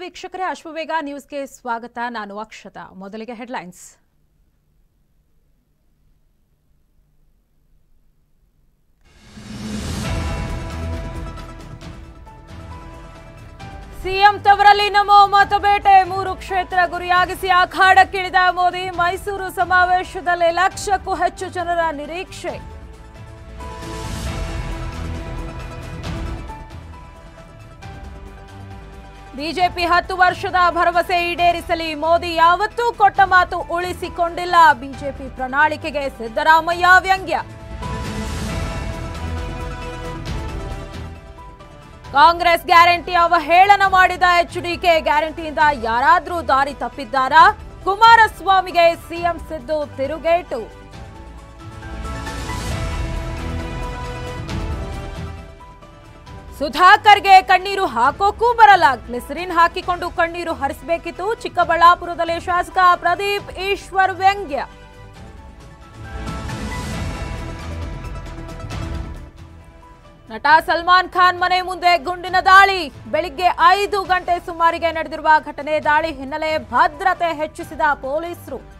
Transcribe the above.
ವೀಕ್ಷಕರೇ ಅಶ್ವವೇಗ ನ್ಯೂಸ್ಗೆ ಸ್ವಾಗತ ನಾನು ಅಕ್ಷತಾ ಮೊದಲಿಗೆ ಹೆಡ್ಲೈನ್ಸ್ ಸಿಎಂ ತವರಲ್ಲಿ ನಮೋ ಮತಬೇಟೆ ಮೂರು ಕ್ಷೇತ್ರ ಗುರಿಯಾಗಿಸಿ ಅಖಾಡಕ್ಕಿಳಿದ ಮೋದಿ ಮೈಸೂರು ಸಮಾವೇಶದಲ್ಲಿ ಲಕ್ಷಕ್ಕೂ ಹೆಚ್ಚು ಜನರ ನಿರೀಕ್ಷೆ ಬಿಜೆಪಿ ಹತ್ತು ವರ್ಷದ ಭರವಸೆ ಈಡೇರಿಸಲಿ ಮೋದಿ ಯಾವತ್ತೂ ಕೊಟ್ಟ ಮಾತು ಉಳಿಸಿಕೊಂಡಿಲ್ಲ ಬಿಜೆಪಿ ಪ್ರಣಾಳಿಕೆಗೆ ಸಿದ್ದರಾಮಯ್ಯ ವ್ಯಂಗ್ಯ ಕಾಂಗ್ರೆಸ್ ಗ್ಯಾರಂಟಿ ಅವಹೇಳನ ಮಾಡಿದ ಎಚ್ಡಿಕೆ ಗ್ಯಾರಂಟಿಯಿಂದ ಯಾರಾದ್ರೂ ದಾರಿ ತಪ್ಪಿದ್ದಾರಾ ಕುಮಾರಸ್ವಾಮಿಗೆ ಸಿಎಂ ಸಿದ್ದು ತಿರುಗೇಟು ಸುಧಾಕರ್ಗೆ ಕಣ್ಣೀರು ಹಾಕೋಕ್ಕೂ ಬರಲ್ಲ ಗ್ಲಿಸರಿನ್ ಹಾಕಿಕೊಂಡು ಕಣ್ಣೀರು ಹರಿಸಬೇಕಿತ್ತು ಚಿಕ್ಕಬಳ್ಳಾಪುರದಲ್ಲಿ ಶಾಸಕ ಪ್ರದೀಪ್ ಈಶ್ವರ್ ವ್ಯಂಗ್ಯ ನಟ ಸಲ್ಮಾನ್ ಖಾನ್ ಮನೆ ಮುಂದೆ ಗುಂಡಿನ ದಾಳಿ ಬೆಳಿಗ್ಗೆ ಐದು ಗಂಟೆ ಸುಮಾರಿಗೆ ನಡೆದಿರುವ ಘಟನೆ ದಾಳಿ ಹಿನ್ನೆಲೆ ಭದ್ರತೆ ಹೆಚ್ಚಿಸಿದ ಪೊಲೀಸರು